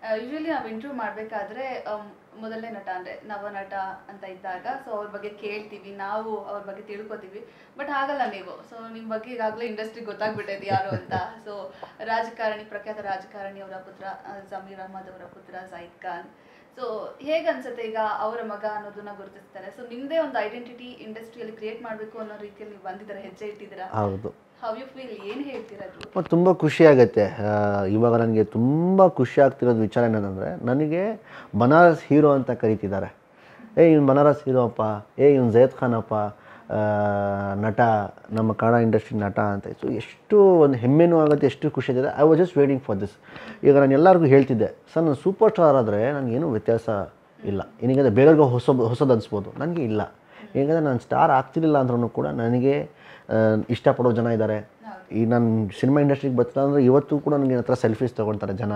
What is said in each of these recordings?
Usually ನಾವು interview ಮಾಡಬೇಕಾದ್ರೆ ಮೊದಲನೇ ನಟ ಅಂದರೆ ನವನಟ ಅಂತ ಇದ್ದಾಗ ಸೊ ಅವ್ರ ಬಗ್ಗೆ ಕೇಳ್ತೀವಿ ನಾವು ಅವ್ರ ಬಗ್ಗೆ ತಿಳ್ಕೊತೀವಿ ಬಟ್ ಹಾಗಲ್ಲ ನೀವು ಸೊ ನಿಮ್ಮ ಬಗ್ಗೆ ಈಗಾಗಲೇ ಇಂಡಸ್ಟ್ರಿಗೆ ಗೊತ್ತಾಗ್ಬಿಟ್ಟೈತೆ ಯಾರು ಅಂತ ಸೊ ರಾಜಕಾರಣಿ ಪ್ರಖ್ಯಾತ ರಾಜಕಾರಣಿ ಅವರ ಪುತ್ರ ಆ, ಜಮೀರ್ ಅಹಮದ್ ಅವರ ಪುತ್ರ ಜೈದ್ ಖಾನ್ ಸೊ ಹೇಗೆ ಅನ್ಸುತ್ತೆ ಈಗ ಅವರ ಮಗ ಅನ್ನೋದನ್ನ ಗುರುತಿಸ್ತಾರೆ ಸೊ ನಿಮ್ಮದೇ ಒಂದು ಐಡೆಂಟಿಟಿ ಇಂಡಸ್ಟ್ರಿಯಲ್ಲಿ ಕ್ರಿಯೇಟ್ ಮಾಡಬೇಕು ಅನ್ನೋ ರೀತಿಯಲ್ಲಿ ನೀವು ಬಂದಿದ್ದೀರಾ ಹೆಜ್ಜೆ ಇಟ್ಟಿದ್ದೀರಾ ಹೌದು ಹೌ ಯು ಫೀಲ್ ಏನು ಹೇಳ್ತಿರೋದು ಮತ್ತು ತುಂಬ ಖುಷಿ ಆಗುತ್ತೆ ಆ, ಇವಾಗ ನನಗೆ ತುಂಬ ಖುಷಿ ಆಗ್ತಿರೋದು ವಿಚಾರ ಏನಂದರೆ ನನಗೆ ಬನಾರಸ್ ಹೀರೋ ಅಂತ ಕರೀತಿದ್ದಾರೆ ಏ ಇವ್ನು ಬನಾರಸ್ ಹೀರೋ ಅಪ್ಪ ಏ ಇವ್ನು ಜಯದ್ ಖಾನ್ ಅಪ್ಪ ಆ, ನಟ ನಮ್ಮ ಕನ್ನಡ ಇಂಡಸ್ಟ್ರಿ ನಟ ಅಂತ ಸೊ ಎಷ್ಟು ಒಂದು ಹೆಮ್ಮೆನೂ ಆಗುತ್ತೆ ಎಷ್ಟು ಖುಷಿ ಆಗಿದೆ I was just waiting for this ಈಗ ನಾನು ಎಲ್ಲರಿಗೂ ಹೇಳ್ತಿದ್ದೆ ಸರ್ ನಾನು ಸೂಪರ್ ಸ್ಟಾರ್ ಆದರೆ ನನಗೇನು ವ್ಯತ್ಯಾಸ ಇಲ್ಲ ಏನಕ್ಕೆ ಬೇರೆಯವ್ರಿಗೆ ಹೊಸ ಹೊಸದು ಅನಿಸ್ಬೋದು ನನಗೆ ಇಲ್ಲ ಹೇಗಂದರೆ ನಾನು ಸ್ಟಾರ್ ಆಗ್ತಿರ್ಲಿಲ್ಲ ಅಂದ್ರೂ ಕೂಡ ನನಗೆ ಆ, ಇಷ್ಟಪಡೋ ಜನ ಇದ್ದಾರೆ ಈ ನಾನು ಸಿನಿಮಾ ಇಂಡಸ್ಟ್ರಿಗೆ ಬರ್ತಾ ಅಂದರೆ ಇವತ್ತು ಕೂಡ ನನಗೆ ಹತ್ರ ಸೆಲ್ಫೀಸ್ ತೊಗೊಳ್ತಾರೆ ಜನ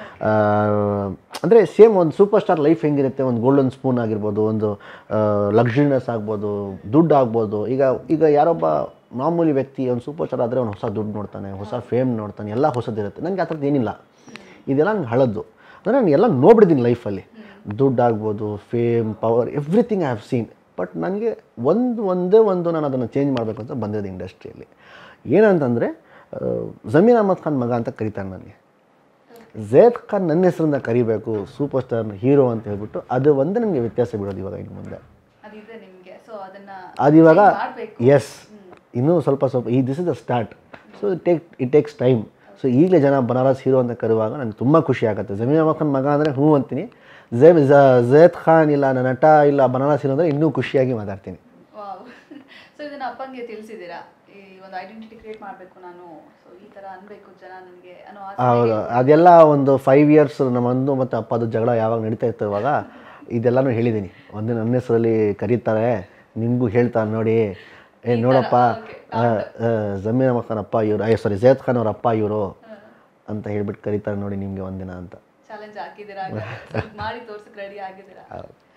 ಅಂದರೆ ಸೇಮ್ ಒಂದು ಸೂಪರ್ ಸ್ಟಾರ್ ಲೈಫ್ ಹೆಂಗಿರುತ್ತೆ ಒಂದು ಗೋಲ್ಡನ್ ಸ್ಪೂನ್ ಆಗಿರ್ಬೋದು ಒಂದು ಲಕ್ಸುರಿನೆಸ್ ಆಗ್ಬೋದು ದುಡ್ಡು ಆಗ್ಬೋದು ಈಗ ಈಗ ಯಾರೊಬ್ಬ ಮಾಮೂಲಿ ವ್ಯಕ್ತಿ ಒಂದು ಸೂಪರ್ ಸ್ಟಾರ್ ಆದರೆ ಅವ್ನು ಹೊಸ ದುಡ್ಡು ನೋಡ್ತಾನೆ ಹೊಸ ಫೇಮ್ ನೋಡ್ತಾನೆ ಎಲ್ಲ ಹೊಸದಿರುತ್ತೆ ನನಗೆ ಆ ಥರದ್ದು ಏನಿಲ್ಲ ಇದೆಲ್ಲ ನಂಗೆ ಹಳದ್ದು ಅಂದರೆ ನಾನು ಎಲ್ಲ ನೋಡ್ಬಿಟ್ಟಿದ್ದೀನಿ ಲೈಫಲ್ಲಿ ದುಡ್ಡು ಆಗ್ಬೋದು fame power everything I have seen but ನನಗೆ ಒಂದು ಒಂದೇ ಒಂದು ನಾನು ಅದನ್ನು ಚೇಂಜ್ ಮಾಡಬೇಕು ಅಂತ ಬಂದಿದೆ ಇಂಡಸ್ಟ್ರಿಯಲ್ಲಿ ಏನಂತಂದರೆ ಜಮೀರ್ ಅಹಮದ್ ಖಾನ್ ಮಗ ಅಂತ ಕರೀತಾರೆ ನನಗೆ ಜೇದ್ ಖಾನ್ ನನ್ನ ಹೆಸರಿಂದ ಕರಿಬೇಕು ಸೂಪರ್ ಸ್ಟಾರ್ ಹೀರೋ ಅಂತ ಹೇಳ್ಬಿಟ್ಟು ಅದು ಒಂದೇ ನನಗೆ ವ್ಯತ್ಯಾಸ ಬಿಡೋದು ಇವಾಗ ಇನ್ನು ಮುಂದೆ ಅದಿದೆ ನಿಮಗೆ ಸೊ ಅದನ್ನ ಅದು ಇವಾಗ ಮಾಡಬೇಕು ಎಸ್ ಇನ್ನೂ ಸ್ವಲ್ಪ ಸ್ವಲ್ಪ ಈ this is the start so it take it takes time so ಈಗಲೇ ಜನ ಬನಾರಸ್ ಹೀರೋ ಅಂತ ಕರುವಾಗ ನನಗೆ ತುಂಬ ಖುಷಿ ಆಗುತ್ತೆ ಜಮೀನ್ ಅಹಮದ್ ಖಾನ್ ಮಗ ಅಂದರೆ ಹ್ಞೂ ಅಂತೀನಿ ಜೇಬ್ ಜೇದ್ ಖಾನ್ ಇಲ್ಲ ನನ್ನ ನಟ ಇಲ್ಲ ಬನಾರಸ್ ಹೀರೋ ಅಂದರೆ ಇನ್ನೂ ಖುಷಿಯಾಗಿ ಮಾತಾಡ್ತೀನಿ ವಾವ್ ಸೊ ಇದನ್ನ ಅಪ್ಪಂಗೆ ತಿಳಿಸಿದ್ದೀರಾ ಈ ಒಂದು ಐಡೆಂಟಿಟಿ ಕ್ರಿಯೇಟ್ ಮಾಡಬೇಕು ನಾನು ಸೊ ಈ ತರ ಅನ್ಬೇಕು ಜನ ನನಗೆ ಅನ್ನೋ ಆಸೆ ಹೌದು ಅದೆಲ್ಲ ಒಂದು ಫೈವ್ ಇಯರ್ಸ್ ನಮ್ಮಂದು ಮತ್ತು ಅಪ್ಪದು ಜಗಳ ಯಾವಾಗ ನಡೀತಾ ಇರ್ತಿರುವಾಗ ಇದೆಲ್ಲನೂ ಹೇಳಿದ್ದೀನಿ ಒಂದು ನನ್ನ ಹೆಸರಲ್ಲಿ ಕರೀತಾರೆ ನಿಮಗೂ ಹೇಳ್ತಾರೆ ನೋಡಿ ಏ ನೋಡಪ್ಪ ಆ, ಆ, ಜಮೀರ್ ಅಹಮದ್ ಖಾನ್ ಅಪ್ಪ ಇವರು ಐ ಸಾರಿ ಜಯದ್ ಖಾನ್ ಅವ್ರ ಅಪ್ಪ ಇವರು ಅಂತ ಹೇಳ್ಬಿಟ್ಟು ಕರೀತಾರೆ ನೋಡಿ ನಿಮಗೆ ಒಂದಿನ ಅಂತ ಚಾಲೆಂಜ್ ಹಾಕಿದ್ದೀರಾ ಹಾಗಾದ್ರೆ? ಮಾಡಿ ತೋರ್ಸಕ್ ರೆಡಿ ಆಗಿದ್ದೀರಾ